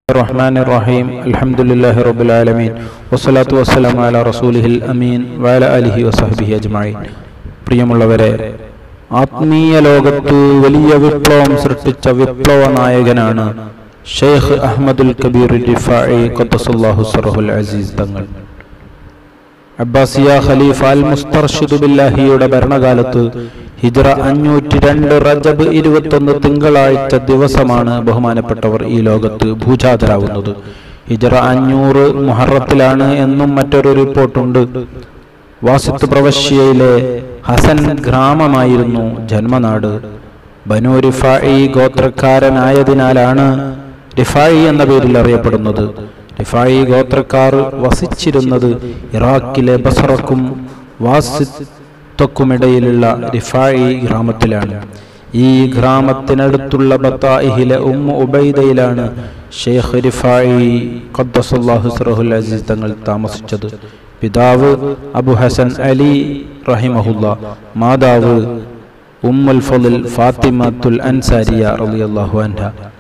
الرحمن الرحيم الحمد لله رب العالمين والصلاة والسلام على رسوله الأمين وعلى آله وصحبه أجمعين പ്രിയമുള്ളവരെ ആത്മീയ ലോകത്ത് വലിയ വിപ്ലവം സൃഷ്ടിച്ച വിപ്ലവ നായകനാണ് ഷെയ്ഖ് അഹമ്മദുൽ കബീർ റിഫാഇ ഖദ്ദസല്ലാഹു സറഹുൽ അസീസ് തങ്ങൾ അബ്ബാസിയ ഖലീഫ അൽ മുസ്തർഷിദ് ബില്ലാഹിയുടെ ഭരണകാലത്ത് ഹിജ്റ അഞ്ഞൂറ്റി രണ്ട് റജബ് ഇരുപത്തൊന്ന് തിങ്കളാഴ്ച ദിവസമാണ് ബഹുമാനപ്പെട്ടവർ ഈ ലോകത്ത് ഭൂജാതരാകുന്നത് ഹിജ്റ അഞ്ഞൂറ് മുഹറത്തിലാണ് എന്നും മറ്റൊരു റിപ്പോർട്ടുണ്ട് വാസിത്ത് പ്രവശ്യയിലെ ഹസൻ ഗ്രാമമായിരുന്നു ജന്മനാട് ബനു റിഫായി ഗോത്രക്കാരനായതിനാലാണ് റിഫായി എന്ന പേരിൽ അറിയപ്പെടുന്നത് റിഫായി ഗോത്രക്കാർ വസിച്ചിരുന്നത് ഇറാഖിലെ ബസറക്കും വാസിത്വക്കുമിടയിലുള്ള റിഫായി ഗ്രാമത്തിലാണ് ഈ ഗ്രാമത്തിനടുത്തുള്ള ബത്തായിഹിലെ ഉമ്മ ഉബൈദയിലാണ് ഷെയ്ഖ് റിഫായി ഖദ്ദസുല്ലാഹു സറഹുൽ അസീസ് തങ്ങൾ താമസിച്ചത് പിതാവ് അബു ഹസൻ അലി റഹിമഹുല്ല മാതാവ് ഉമ്മുൽ ഫളിൽ ഫാത്തിമത്തുൽ അൻസാരിയ റളിയല്ലാഹു അൻഹ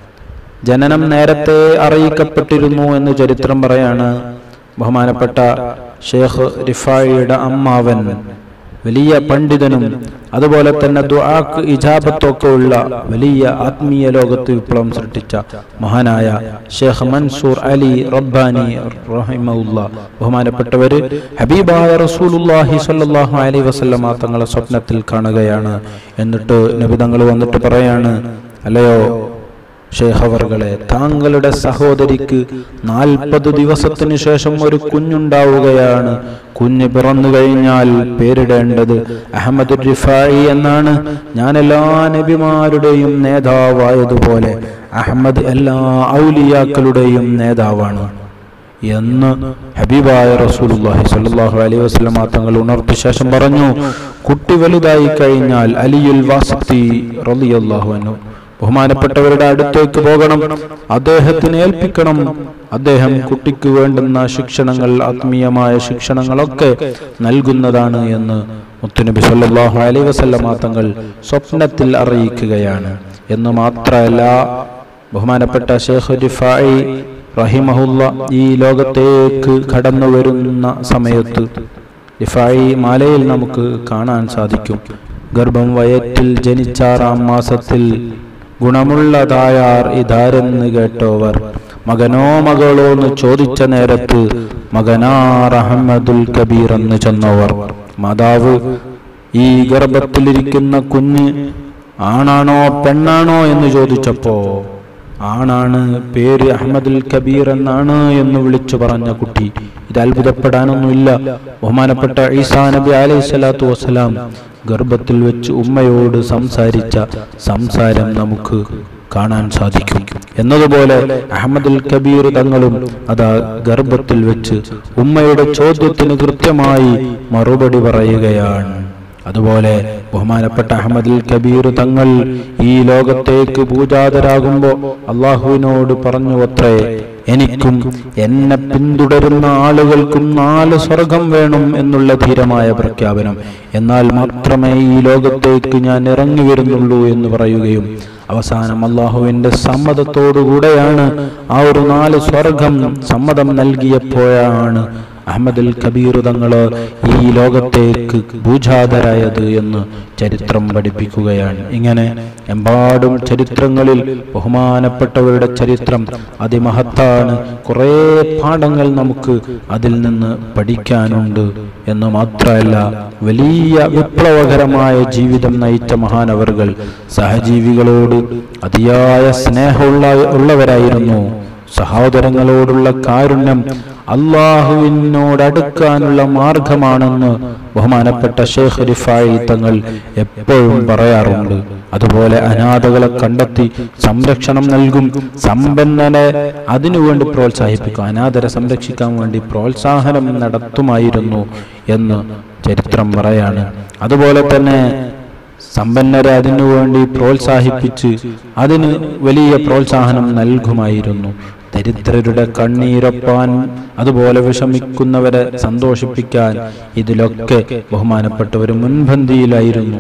ജനനം നേരത്തെ അറിയിക്കപ്പെട്ടിരുന്നു എന്ന് ചരിത്രം പറയാണ് ബഹുമാനപ്പെട്ട ഷേഖ് റിഫായിയുടെ അമ്മാവൻ വലിയ പണ്ഡിതനും അതുപോലെ തന്നെ ദുആക്ക് ഇജാബത്തൊക്കെ ഉള്ള വലിയ ആത്മീയ ലോകത്ത് വിപ്ലവം സൃഷ്ടിച്ച മഹാനായ ഷേഖ് മൻസൂർ അലി റബ്ബാനി റഹിമഉല്ല ബഹുമാനപ്പെട്ടവര് ഹബീബായ റസൂലുള്ളാഹി സ്വല്ലല്ലാഹു അലൈഹി വസല്ലമ തങ്ങളെ സ്വപ്നത്തിൽ കാണുകയാണ് എന്നിട്ട് നബി തങ്ങൾ വന്നിട്ട് പറയാണ് അല്ലയോ ഷേഖവർകളെ താങ്കളുടെ സഹോദരിക്ക് നാൽപ്പത് ദിവസത്തിനു ശേഷം ഒരു കുഞ്ഞുണ്ടാവുകയാണ് കുഞ്ഞ് പിറന്നു കഴിഞ്ഞാൽ പേരിടേണ്ടത് അഹമ്മദ് റിഫായി എന്നാണ് ഞാൻ എല്ലാ നബിമാരുടെയും നേതാവായതുപോലെ അഹമ്മദ് എല്ലാ ഔലിയാക്കളുടെയും നേതാവാണ് എന്ന് ഹബീബായ റസൂലുള്ളാഹി സ്വല്ലല്ലാഹു അലൈഹി വസല്ലം തങ്ങൾ ഉണർത്തിയ ശേഷം പറഞ്ഞു കുട്ടി വലുതായി കഴിഞ്ഞാൽ അലിയുൽ വാസിത്തി റളിയല്ലാഹു അൻഹു ബഹുമാനപ്പെട്ടവരുടെ അടുത്തേക്ക് പോകണം അദ്ദേഹത്തിന് ഏൽപ്പിക്കണം അദ്ദേഹം കുട്ടിക്ക് വേണ്ടുന്ന ശിക്ഷണങ്ങൾ ആത്മീയമായ ശിക്ഷണങ്ങളൊക്കെ നൽകുന്നതാണ് എന്ന് മുത്തുനബി സല്ലല്ലാഹു അലൈഹി വസല്ലമ തങ്ങൾ സ്വപ്നത്തിൽ അറിയിക്കുകയാണ് എന്ന് മാത്രമല്ല ബഹുമാനപ്പെട്ട ഷേഖ് റിഫായി റഹിമഹുല്ല ഈ ലോകത്തേക്ക് കടന്നു വരുന്ന സമയത്ത് റിഫായി മാലയിൽ നമുക്ക് കാണാൻ സാധിക്കും ഗർഭം വയറ്റിൽ ജനിച്ചാറാം മാസത്തിൽ ഗുണമുള്ളതായാർ ഇതാരെന്ന് കേട്ടോവർ മകനോ മകളോ എന്ന് ചോദിച്ച നേരത്ത് മകനാർ അഹമ്മദുൽ കബീർ എന്ന് ചെന്നവർ മാതാവ് ഈ ഗർഭത്തിലിരിക്കുന്ന കുഞ്ഞ് ആണാണോ പെണ്ണാണോ എന്ന് ചോദിച്ചപ്പോ ആണാണ് പേര് അഹമ്മദുൽ കബീർ എന്നാണ് എന്ന് വിളിച്ചു പറഞ്ഞ കുട്ടി ഇത് അത്ഭുതപ്പെടാനൊന്നുമില്ല ബഹുമാനപ്പെട്ട ഈസാ നബി അലൈഹി സ്വലാത്തു വസ്സലാം ഗർഭത്തിൽ വെച്ച് ഉമ്മയോട് സംസാരിച്ച സംസാരം നമുക്ക് കാണാൻ സാധിക്കും എന്നതുപോലെ അഹമ്മദുൽ കബീർ തങ്ങളും അതാ ഗർഭത്തിൽ വെച്ച് ഉമ്മയുടെ ചോദ്യത്തിന് കൃത്യമായി മറുപടി പറയുകയാണ് അതുപോലെ ബഹുമാനപ്പെട്ട അഹമ്മദുൽ കബീർ തങ്ങൾ ഈ ലോകത്തേക്ക് പൂജാതരാകുമ്പോൾ അള്ളാഹുവിനോട് പറഞ്ഞു അത്രേ എനിക്കും എന്നെ പിന്തുടരുന്ന ആളുകൾക്കും നാല് സ്വർഗം വേണം എന്നുള്ള ധീരമായ പ്രഖ്യാപനം എന്നാൽ മാത്രമേ ഈ ലോകത്തേക്ക് ഞാൻ ഇറങ്ങി വരുന്നുള്ളൂ എന്ന് പറയുകയും അവസാനം അള്ളാഹുവിന്റെ സമ്മതത്തോടുകൂടെയാണ് ആ ഒരു നാല് സ്വർഗം സമ്മതം നൽകിയപ്പോഴാണ് അഹമ്മദുൽ കബീർ തങ്ങള് ഈ ലോകത്തേക്ക് ഭൂജാതരായത് എന്ന് ചരിത്രം പഠിപ്പിക്കുകയാണ് ഇങ്ങനെ എമ്പാടും ചരിത്രങ്ങളിൽ ബഹുമാനപ്പെട്ടവരുടെ ചരിത്രം അതിമഹത്താണ് കുറേ പാഠങ്ങൾ നമുക്ക് അതിൽ നിന്ന് പഠിക്കാനുണ്ട് എന്ന് മാത്രമല്ല വലിയ വിപ്ലവകരമായ ജീവിതം നയിച്ച മഹാനവറുകൾ സഹജീവികളോട് അതിയായ സ്നേഹമുള്ള ഉള്ളവരായിരുന്നു സഹോദരങ്ങളോടുള്ള കാരുണ്യം അള്ളാഹുവിനോടടുക്കാനുള്ള മാർഗമാണെന്ന് ബഹുമാനപ്പെട്ട ഷേഖ് റിഫായി തങ്ങൾ എപ്പോഴും പറയാറുണ്ട് അതുപോലെ അനാഥകളെ കണ്ടെത്തി സംരക്ഷണം നൽകും സമ്പന്നനെ അതിനുവേണ്ടി പ്രോത്സാഹിപ്പിക്കും അനാഥരെ സംരക്ഷിക്കാൻ വേണ്ടി പ്രോത്സാഹനം നടത്തുമായിരുന്നു എന്ന് ചരിത്രം പറയാണ് അതുപോലെ തന്നെ സമ്പന്നരെ അതിനുവേണ്ടി പ്രോത്സാഹിപ്പിച്ച് അതിന് വലിയ പ്രോത്സാഹനം നൽകുമായിരുന്നു ദരിദ്രരുടെ കണ്ണീരൊപ്പാൻ അതുപോലെ വിഷമിക്കുന്നവരെ സന്തോഷിപ്പിക്കാൻ ഇതിലൊക്കെ ബഹുമാനപ്പെട്ടവർ മുൻപന്തിയിലായിരുന്നു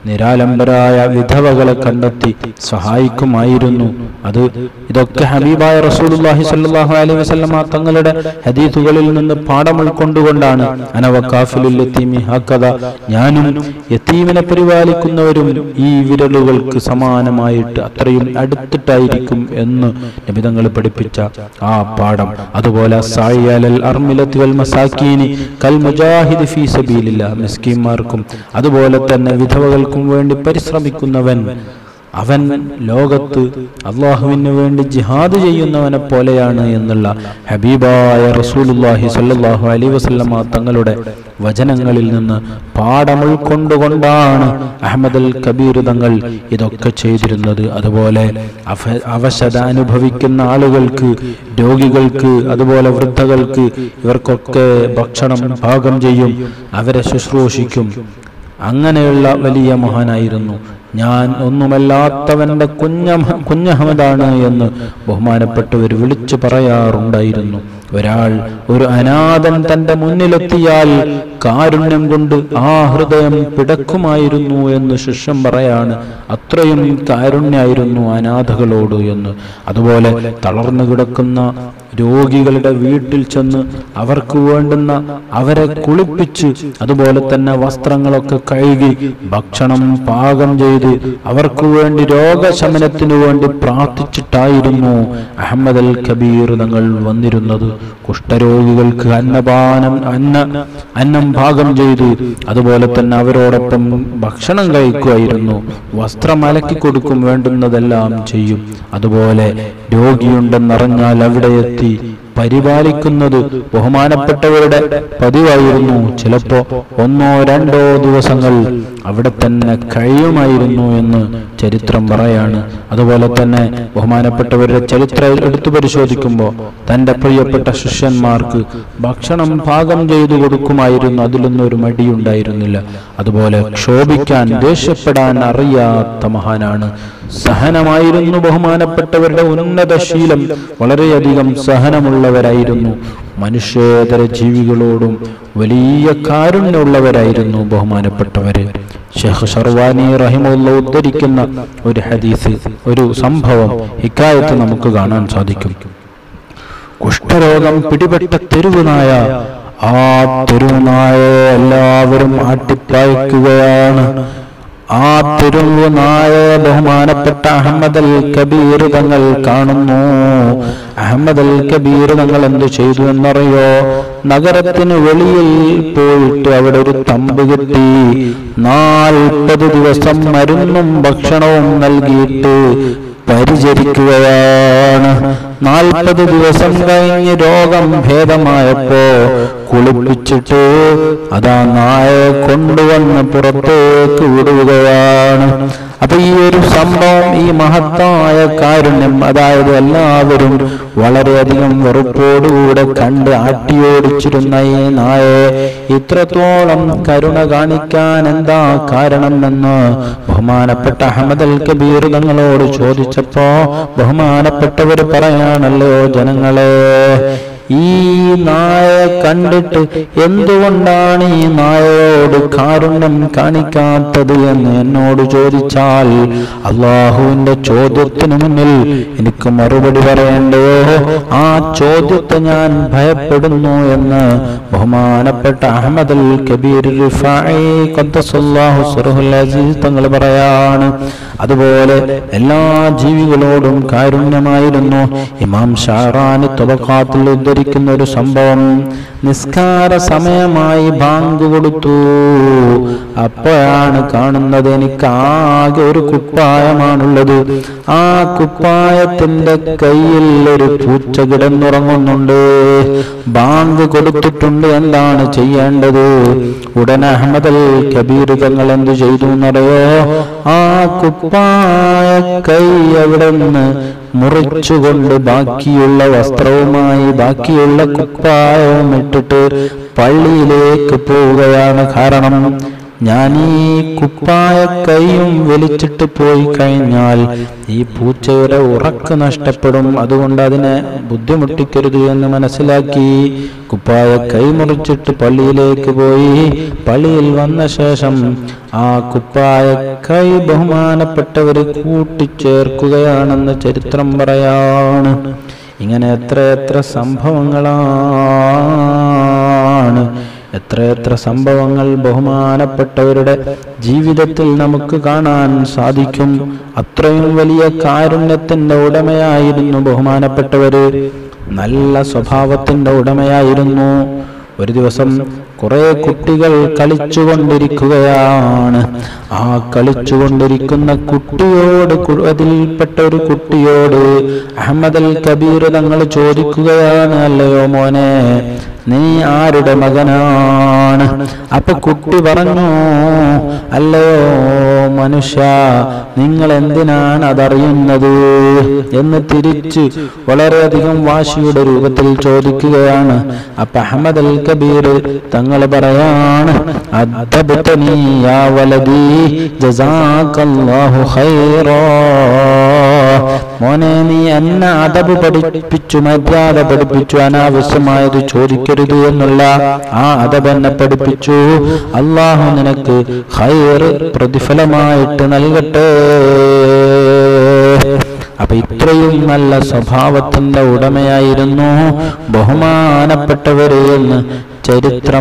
നിരാലംബരായ വിധവകളെ കണ്ടെത്തി സഹായിക്കുമായിരുന്നു അത് ഇതൊക്കെ ഹബീബായ റസൂലുള്ളാഹി സ്വല്ലല്ലാഹു അലൈഹി വസല്ലമ തങ്ങളുടെ ഹദീസുകളിൽ നിന്ന് പാഠം ഉൾക്കൊണ്ടുകൊണ്ടാണ് അനവക്കാഫിലുൽ യതീമി ഹക്കദ ഞാനും യതീമിനെ പരിപാലിക്കുന്നവരും ഈ വിരലുകൾക്ക് സമാനമായിട്ട് അത്രയും അടുത്തിട്ടായിരിക്കും എന്ന് നബിതങ്ങൾ പഠിപ്പിച്ച ആ പാഠം അതുപോലെ സായിയാലൽ അർമിലത്തി വൽ മസാക്കീനി കൽ മുജാഹിദ് ഫീ സബീലില്ലാ മിസ്കീന്മാർക്കും അതുപോലെ തന്നെ വിധവകൾക്കും വേണ്ടി പരിശ്രമിക്കുന്നവൻ അവൻ ലോകത്ത് അള്ളാഹുവിന് വേണ്ടി ജിഹാദ് ചെയ്യുന്നവനെ പോലെയാണ് എന്നുള്ള ഹബീബായ റസൂലുല്ലാഹി സല്ലല്ലാഹു അലൈഹി വസല്ലമ തങ്ങളുടെ വചനങ്ങളിൽ നിന്ന് പാഠം ഉൾക്കൊണ്ടുകൊണ്ടാണ് അഹമ്മദ് അൽ കബീർ തങ്ങൾ ഇതൊക്കെ ചെയ്തിരുന്നത് അതുപോലെ അഫ- അവശത അനുഭവിക്കുന്ന ആളുകൾക്ക് രോഗികൾക്ക് അതുപോലെ വൃദ്ധകൾക്ക് ഇവർക്കൊക്കെ ഭക്ഷണം പാകം ചെയ്യും അവരെ ശുശ്രൂഷിക്കും അങ്ങനെയുള്ള വലിയ മഹാനായിരുന്നു ഞാൻ ഒന്നുമല്ലാത്തവന്റെ കുഞ്ഞ കുഞ്ഞഹമ്മദാണ് എന്ന് ബഹുമാനപ്പെട്ടവർ വിളിച്ചു പറയാറുണ്ടായിരുന്നു ഒരാൾ ഒരു അനാഥൻ തന്റെ മുന്നിലെത്തിയാൽ കാരുണ്യം കൊണ്ട് ആ ഹൃദയം പിടക്കുമായിരുന്നു എന്ന് ശിഷ്യം പറയാണ് അത്രയും കാരുണ്യായിരുന്നു അനാഥകളോട് എന്ന് അതുപോലെ തളർന്നു കിടക്കുന്ന രോഗികളുടെ വീട്ടിൽ ചെന്ന് അവർക്ക് വേണ്ടുന്ന അവരെ കുളിപ്പിച്ച് അതുപോലെ തന്നെ വസ്ത്രങ്ങളൊക്കെ കഴുകി ഭക്ഷണം പാകം ചെയ്ത് അവർക്ക് വേണ്ടി രോഗശമനത്തിനു വേണ്ടി പ്രാർത്ഥിച്ചിട്ടായിരുന്നു അഹമ്മദ് അൽ കബീർ തങ്ങൾ വന്നിരുന്നത് കുഷ്ഠരോഗികൾക്ക് അന്നപാനം അന്ന അന്നം പാകം ചെയ്ത് അതുപോലെ തന്നെ അവരോടൊപ്പം ഭക്ഷണം കഴിക്കുമായിരുന്നു വസ്ത്രം അലക്കി കൊടുക്കും വേണ്ടുന്നതെല്ലാം ചെയ്യും അതുപോലെ രോഗിയുണ്ടെന്നറിഞ്ഞാൽ അവിടെ എത്തി പരിപാലിക്കുന്നത് ബഹുമാനപ്പെട്ടവരുടെ പതിവായിരുന്നു ചിലപ്പോ ഒന്നോ രണ്ടോ ദിവസങ്ങൾ അവിടെ തന്നെ കഴിയുമായിരുന്നു എന്ന് ചരിത്രം പറയാണ് അതുപോലെ തന്നെ ബഹുമാനപ്പെട്ടവരുടെ ചരിത്രം എടുത്തു പരിശോധിക്കുമ്പോൾ തന്റെ പ്രിയപ്പെട്ട ശിഷ്യന്മാർക്ക് ഭക്ഷണം പാകം ചെയ്തു കൊടുക്കുമായിരുന്നു അതിലൊന്നും ഒരു മടിയുണ്ടായിരുന്നില്ല അതുപോലെ ക്ഷോഭിക്കാൻ ദേഷ്യപ്പെടാൻ അറിയാത്ത മഹാനാണ് സഹനമായിരുന്നു ബഹുമാനപ്പെട്ടവരുടെ ഉന്നത ശീലം വളരെയധികം സഹനമുള്ളവരായിരുന്നു മനുഷ്യേതര ജീവികളോടും വലിയ കാരുണ്യമുള്ളവരായിരുന്നു ബഹുമാനപ്പെട്ടവര് ഷെയ്ഖ് ഷർവാനി റഹിമുള്ള ഉദ്ധരിക്കുന്ന ഒരു ഹദീസ് ഒരു സംഭവം ഇക്കായത്ത് നമുക്ക് കാണാൻ സാധിക്കും കുഷ്ഠരോഗം പിടിപെട്ട തെരുവുനായ ആ തെരുവുനായെ എല്ലാവരും ആട്ടിപ്പായിക്കുകയാണ് ആ തെരുവുനായ ബഹുമാനപ്പെട്ട അഹമ്മദ് അൽ കബീർ തങ്ങൾ കാണുന്നു അഹമ്മദ് അൽ കബീർ തങ്ങൾ എന്ത് ചെയ്തു എന്നറിയോ നഗരത്തിന് വെളിയിൽ പോയിട്ട് അവിടെ ഒരു തമ്പ് കെട്ടി നാൽപ്പത് ദിവസം മരുന്നും ഭക്ഷണവും നൽകിയിട്ട് പരിചരിക്കുകയാണ് നാൽപ്പത് ദിവസം കഴിഞ്ഞ് രോഗം ഭേദമായപ്പോ കുളിപ്പിച്ചിട്ട് അതാ നായെ കൊണ്ടുവന്ന് പുറത്തേക്ക് വിടുകയാണ് അപ്പൊ ഈ ഒരു സംഭവം ഈ മഹത്തായ കാരുണ്യം അതായത് എല്ലാവരും വളരെയധികം വെറുപ്പോടുകൂടെ കണ്ട് ആട്ടിയോടിച്ചിരുന്ന ഈ നായെ ഇത്രത്തോളം കരുണ കാണിക്കാൻ എന്താ കാരണം എന്ന് ബഹുമാനപ്പെട്ട അഹമ്മദ് അൽ കബീർ തങ്ങളോട് ചോദിച്ചപ്പോ ബഹുമാനപ്പെട്ടവർ പറയാണല്ലോ ജനങ്ങളെ ഈ നായെ കണ്ടിട്ട് എന്തുകൊണ്ടാണ് ഈ നായയോട് കാരുണ്യം കാണിക്കാത്തത് എന്ന് എന്നോട് ചോദിച്ചാൽ അള്ളാഹുവിന്റെ ചോദ്യത്തിന് മുന്നിൽ എനിക്ക് മറുപടി പറയേണ്ടയോ ആ ചോദ്യത്തെ ഞാൻ ഭയപ്പെടുന്നു എന്ന് ബഹുമാനപ്പെട്ട അഹമ്മദ് അൽ കബീർ റിഫാഇ ഖദ്ദസല്ലാഹു സിറഹുൽ അസീസ് തങ്ങൾ പറയാണ് അതുപോലെ എല്ലാ ജീവികളോടും കാരുണ്യമായിരുന്നു ഇമാം ഷാറാനി തുബക്കാത്തിൽ ഉദ്ധരിക്കുന്ന ഒരു സംഭവം നിസ്കാര സമയമായി ബാങ്ക് കൊടുത്തു അപ്പോഴാണ് കാണുന്നത് എനിക്ക് ആകെ ഒരു കുപ്പായമാണുള്ളത് ആ കുപ്പായത്തിന്റെ കയ്യിൽ ഒരു പൂച്ച കിടന്നുറങ്ങുന്നുണ്ട് ബാങ്ക് കൊടുത്തിട്ടുണ്ട് എന്താണ് ചെയ്യേണ്ടത് ഉടനെ അഹമ്മദ് അൽ കബീർ തങ്ങൾ എന്ത് ചെയ്തു എന്നറിയോ ആ കുപ്പായ കൈ അവിടെ നിന്ന് മുറിച്ചുകൊണ്ട് ബാക്കിയുള്ള വസ്ത്രവുമായി ബാക്കിയുള്ള കുപ്പായവും ഇട്ടിട്ട് പള്ളിയിലേക്ക് പോവുകയാണ് കാരണം ഞാൻ ഈ കുപ്പായ കൈയും വലിച്ചിട്ട് പോയി കഴിഞ്ഞാൽ ഈ പൂച്ചയുടെ ഉറക്ക് നഷ്ടപ്പെടും അതുകൊണ്ട് അതിനെ ബുദ്ധിമുട്ടിക്കരുത് എന്ന് മനസ്സിലാക്കി കുപ്പായ കൈ മുറിച്ചിട്ട് പള്ളിയിലേക്ക് പോയി പള്ളിയിൽ വന്ന ശേഷം ആ കുപ്പായ കൈ ബഹുമാനപ്പെട്ടവർ കൂട്ടിച്ചേർക്കുകയാണെന്ന് ചരിത്രം പറയാണ് ഇങ്ങനെ എത്ര എത്ര സംഭവങ്ങളാണ് എത്രയെത്ര സംഭവങ്ങൾ ബഹുമാനപ്പെട്ടവരുടെ ജീവിതത്തിൽ നമുക്ക് കാണാൻ സാധിക്കും അത്രയും വലിയ കാരുണ്യത്തിന്റെ ഉടമയായിരുന്നു ബഹുമാനപ്പെട്ടവര് നല്ല സ്വഭാവത്തിന്റെ ഉടമയായിരുന്നു ഒരു ദിവസം കുറെ കുട്ടികൾ കളിച്ചുകൊണ്ടിരിക്കുകയാണ് ആ കളിച്ചുകൊണ്ടിരിക്കുന്ന കുട്ടിയോട് കു- അതിൽപ്പെട്ട ഒരു കുട്ടിയോട് അഹമ്മദ് അൽ കബീർ തങ്ങൾ ചോദിക്കുകയാണ് അല്ലയോ മോനെ നീ ആരുടെ മകനാണ് അപ്പൊ കുട്ടി പറഞ്ഞു അല്ലയോ മനുഷ്യ നിങ്ങൾ എന്തിനാണ് അതറിയുന്നത് എന്ന് തിരിച്ച് വളരെയധികം വാശിയുടെ രൂപത്തിൽ ചോദിക്കുകയാണ് അപ്പൊ അഹമ്മദ് അൽ കബീർ തങ്ങൾ പറയാണ് അദ്ദബ്തനീ യാ വലദീ ജസാക്കല്ലാഹു ഖൈറാ മോനെ നീ എന്നെ അതബ് പഠിപ്പിച്ചു മര്യാദ പഠിപ്പിച്ചു അനാവശ്യമായത് ചോദിക്കരുത് എന്നുള്ള ആ അതബ് എന്നെ പഠിപ്പിച്ചു അള്ളാഹു നിനക്ക് ഹൈർ പ്രതിഫലമായിട്ട് നൽകട്ടെ അപ്പൊ ഇത്രയും നല്ല സ്വഭാവത്തിന്റെ ഉടമയായിരുന്നു ബഹുമാനപ്പെട്ടവര് എന്ന് ചരിത്രം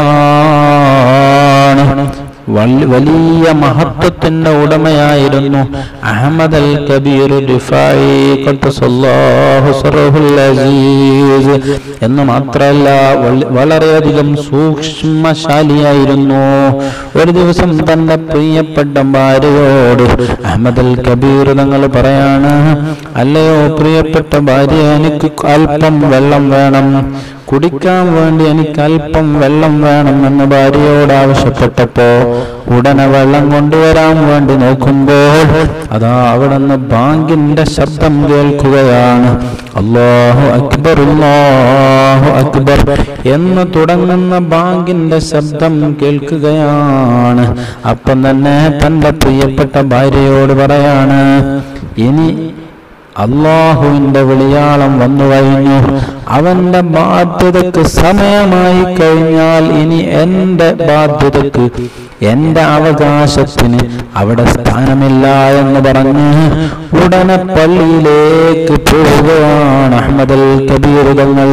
പറയാണ് വൽ- വലിയ മഹത്വത്തിന്റെ ഉടമയായിരുന്നു അഹമ്മദ് അൽ കബീർ റിഫായി ഖദ്ദസല്ലാഹു സറഹുൽ അസീസ് എന്ന് മാത്രമല്ല വള- വളരെയധികം സൂക്ഷ്മശാലിയായിരുന്നു ഒരു ദിവസം തന്റെ പ്രിയപ്പെട്ട ഭാര്യയോട് അഹമ്മദ് അൽ കബീർ തങ്ങൾ പറയാണ് അല്ലയോ പ്രിയപ്പെട്ട ഭാര്യ എനിക്ക് അല്പം വെള്ളം വേണം കുടിക്കാൻ വേണ്ടി എനിക്ക് അല്പം വെള്ളം വേണം എന്ന് ഭാര്യയോട് ആവശ്യപ്പെട്ടപ്പോ ഉടനെ വെള്ളം കൊണ്ടുവരാൻ വേണ്ടി നോക്കുമ്പോൾ അതാ അവിടെ നിന്ന് ബാങ്കിന്റെ ശബ്ദം കേൾക്കുകയാണ് അല്ലാഹു അക്ബർ അല്ലാഹു അക്ബർ എന്ന് തുടങ്ങുന്ന ബാങ്കിന്റെ ശബ്ദം കേൾക്കുകയാണ് അപ്പം തന്നെ തന്റെ പ്രിയപ്പെട്ട ഭാര്യയോട് പറയാണ് ഇനി അള്ളാഹുവിന്റെ വിളിയാളം വന്നു കഴിഞ്ഞു അവന്റെ ബാധ്യതക്ക് സമയമായി കഴിഞ്ഞാൽ ഇനി എന്റെ ബാധ്യതക്ക് എന്റെ അവകാശത്തിന് അവിടെ സ്ഥാനമില്ല എന്ന് പറഞ്ഞ് ഉടനെ പള്ളിയിലേക്ക് പോവുകയാണ് അഹമ്മദ് അൽ കബീർ തങ്ങൾ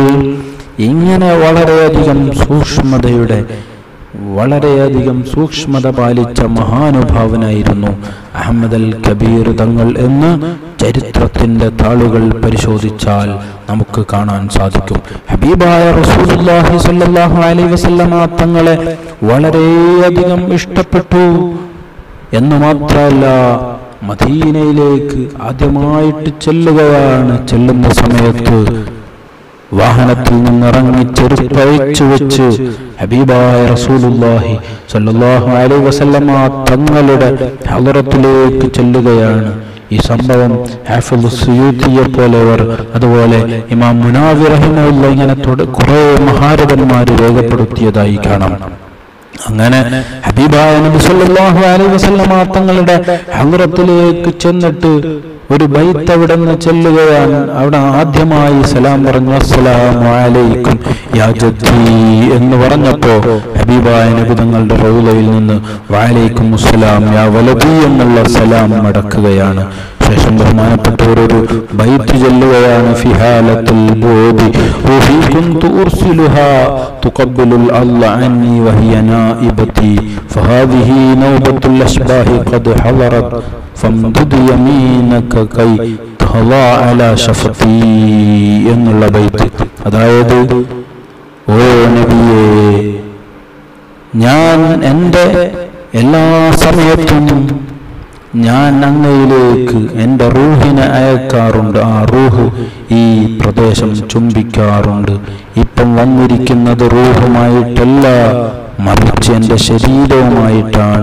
ഇങ്ങനെ വളരെയധികം സൂക്ഷ്മതയുടെ വളരെയധികം സൂക്ഷ്മത പാലിച്ച മഹാനുഭാവനായിരുന്നു അഹമ്മദ് അൽ കബീർ തങ്ങൾ എന്ന് ചരിത്രത്തിന്റെ താളുകൾ പരിശോധിച്ചാൽ നമുക്ക് കാണാൻ സാധിക്കും ഹബീബായ റസൂലുള്ളാഹി സ്വല്ലല്ലാഹു അലൈഹി വസല്ലമ തങ്ങളെ വളരെയധികം ഇഷ്ടപ്പെട്ടു എന്ന് മാത്രമല്ല മദീനയിലേക്ക് ആദ്യമായിട്ട് ചെല്ലുകയാണ് ചെല്ലുന്ന സമയത്ത് വാഹനത്തിൽ നിന്നിറങ്ങി ചെരുപ്പഴിച്ചു വെച്ച് ഹബീബായ റസൂലുള്ളാഹി സ്വല്ലല്ലാഹു അലൈഹി വസല്ലമ തങ്ങളുടെ ഹളറത്തിലേക്ക് ചെല്ലുകയാണ് ഈ സംഭവം ഹാഫിദ് സുയൂത്തിയെ പോലെയവർ അതുപോലെ ഇമാം മുനാവി റഹിമുള്ള ഇങ്ങനെ തുട- കുറേ മഹാരഥന്മാർ രേഖപ്പെടുത്തിയതായി കാണാം അങ്ങനെ ഹബീബായ നബി സല്ലല്ലാഹു അലൈഹി വസല്ലമ തങ്ങളുടെ ഹളറത്തിലേക്ക് ചെന്നിട്ട് ഒരു ബൈത്ത് അവിടെ നിന്ന് ചെല്ലുകയാണ് അവിടെ ആദ്യമായി സലാം പറഞ്ഞു അസ്സലാമു അലൈക്കും യാ ജദ്ദി എന്ന് പറഞ്ഞപ്പോ ഹബീബായ നബി തങ്ങളുടെ റൗലയിൽ നിന്ന് വഅലൈക്കും അസ്സലാം യാ വലദി എന്നുള്ള സലാം മടക്കുകയാണ് ശേഷം ബഹുമാനപ്പെട്ടവരൊരു ബൈത്ത് ചൊല്ലുകയാണ് ഫിഹാലത്തുൽ ബോധി റൂഹി കുന്തു ഉർസിലുഹാ തുഖബ്ബിലുൽ അല്ല അന്നി വഹിയ നായിബതി ഫഹാദിഹി നൗബത്തുൽ അശ്ബാഹി ഖദ് ഹളറത് ഫംദുദ് യമീനക കൈ തളാ അലാ ശഫത്തി എന്നുള്ള ബൈത്ത് അതായത് ഓ നബിയേ ഞാൻ എൻ്റെ എല്ലാ സമയത്തും ഞാൻ അങ്ങയിലേക്ക് എൻ്റെ റൂഹിനെ അയക്കാറുണ്ട് ആ റൂഹ് ഈ പ്രദേശം ചുംബിക്കാറുണ്ട് ഇപ്പം വന്നിരിക്കുന്നത് റൂഹുമായിട്ടല്ല മറിച്ച് എൻ്റെ ശരീരവുമായിട്ടാണ്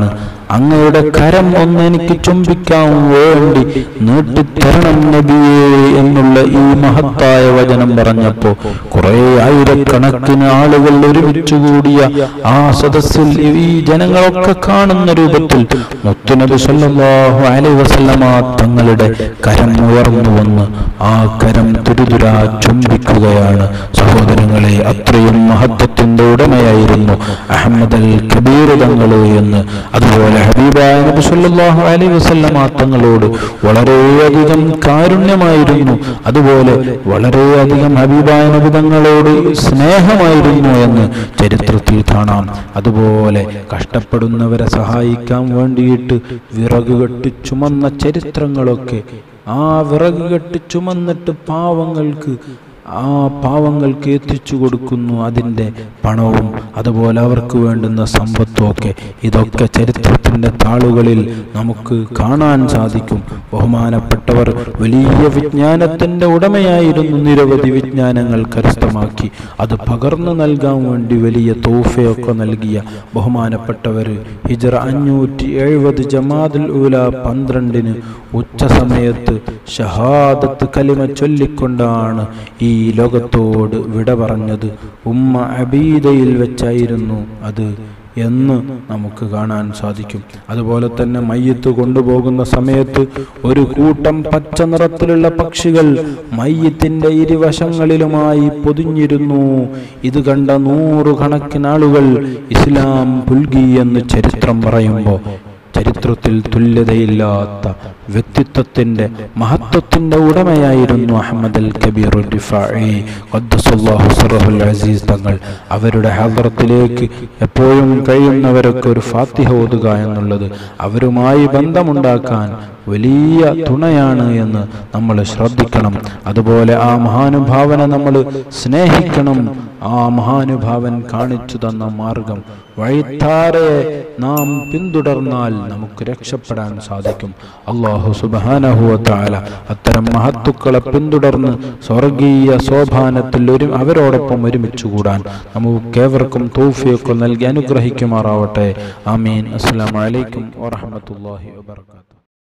അങ്ങയുടെ കരം ഒന്ന് എനിക്ക് ചുംബിക്കാൻ വേണ്ടി നീട്ടിത്തരണം നബിയേ എന്നുള്ള ഈ മഹത്തായ വചനം പറഞ്ഞപ്പോ കുറെ ആയിരക്കണക്കിന് ആളുകൾ ഒരുമിച്ച് കൂടിയ ആ സദസ്സിൽ ഈ ജനങ്ങളൊക്കെ കാണുന്ന രൂപത്തിൽ മുത്തുനബി സല്ലല്ലാഹു അലൈഹി വസല്ലമ തങ്ങളുടെ കരം ഉയർന്നു വന്ന് ആ കരം തുരുതുരാ ചുംബിക്കുകയാണ് സഹോദരങ്ങളെ അത്രയും മഹത്വത്തിന്റെ ഉടമയായിരുന്നു അഹമ്മദ് അൽ കബീർ തങ്ങള് എന്ന് അതുപോലെ ഹബീബായ നബി സല്ലല്ലാഹു അലൈഹി വസല്ലമ തങ്ങളോട് വളരെയധികം കാരുണ്യമായിരുന്നു അതുപോലെ വളരെയധികം ഹബീബായ നബി തങ്ങളോട് സ്നേഹമായിരുന്നു എന്ന് ചരിത്രത്തിൽ കാണാം അതുപോലെ കഷ്ടപ്പെടുന്നവരെ സഹായിക്കാൻ വേണ്ടിയിട്ട് വിറക് കെട്ടി ചുമന്ന ചരിത്രങ്ങളൊക്കെ ആ വിറക് കെട്ടി ചുമന്നിട്ട് പാവങ്ങൾക്ക് ആ പാവങ്ങൾക്ക് എത്തിച്ചു കൊടുക്കുന്നു അതിൻ്റെ പണവും അതുപോലെ അവർക്ക് വേണ്ടുന്ന സമ്പത്തും ഒക്കെ ഇതൊക്കെ ചരിത്രത്തിൻ്റെ താളുകളിൽ നമുക്ക് കാണാൻ സാധിക്കും ബഹുമാനപ്പെട്ടവർ വലിയ വിജ്ഞാനത്തിൻ്റെ ഉടമയായിരുന്നു നിരവധി വിജ്ഞാനങ്ങൾ കരസ്ഥമാക്കി അത് പകർന്നു നൽകാൻ വേണ്ടി വലിയ തോഫയൊക്കെ നൽകിയ ബഹുമാനപ്പെട്ടവർ ഹിജറ അഞ്ഞൂറ്റി എഴുപത് ജമാദുൽ ഊല പന്ത്രണ്ടിന് ഉച്ച സമയത്ത് ഷഹാദത്ത് കലിമ ചൊല്ലിക്കൊണ്ടാണ് ഈ ലോകത്തോട് വിട പറഞ്ഞത് ഉമ്മ അബീദയിൽ വെച്ചായിരുന്നു അത് എന്ന് നമുക്ക് കാണാൻ സാധിക്കും അതുപോലെ തന്നെ മയ്യത്ത് കൊണ്ടുപോകുന്ന സമയത്ത് ഒരു കൂട്ടം പച്ച നിറത്തിലുള്ള പക്ഷികൾ മയ്യത്തിന്റെ ഇരുവശങ്ങളിലുമായി പൊതിഞ്ഞിരുന്നു ഇത് കണ്ട നൂറുകണക്കിന് ആളുകൾ ഇസ്ലാം പുൽകി എന്ന് ചരിത്രം പറയുമ്പോൾ ചരിത്രത്തിൽ തുല്യതയില്ലാത്ത വ്യക്തിത്വത്തിന്റെ മഹത്വത്തിന്റെ ഉടമയായിരുന്നു അഹമ്മദ് അൽ കബീർ ഡിഫാഇ ഖദ്ദസല്ലാഹു സിറഹുൽ അസീസ് തങ്ങൾ അവരുടെ ഹാദറത്തിലേക്ക് എപ്പോഴും കഴിയുന്നവരൊക്കെ ഒരു ഫാത്തിഹ ഓതുക എന്നുള്ളത് അവരുമായി ബന്ധമുണ്ടാക്കാൻ വലിയ തുണയാണ് എന്ന് നമ്മൾ ശ്രദ്ധിക്കണം അതുപോലെ ആ മഹാനുഭാവനെ നമ്മൾ സ്നേഹിക്കണം ആ മഹാനുഭാവൻ കാണിച്ചു തന്ന മാർഗം വഴിത്താരെ നാം പിന്തുടർന്നാൽ നമുക്ക് രക്ഷപ്പെടാൻ സാധിക്കും അള്ളാഹു സുബാനഹുവത്താല അത്തരം മഹത്തുക്കളെ പിന്തുടർന്ന് സ്വർഗീയ സോപാനത്തിൽ ഒരു അവരോടൊപ്പം ഒരുമിച്ച് കൂടാൻ നമുക്കേവർക്കും തൗഫിയൊക്കെ നൽകി അനുഗ്രഹിക്കുമാറാവട്ടെ ആമീൻ അസ്സലാമു അലൈക്കും വറഹ്മത്തുള്ളാഹി വബറകാതുഹു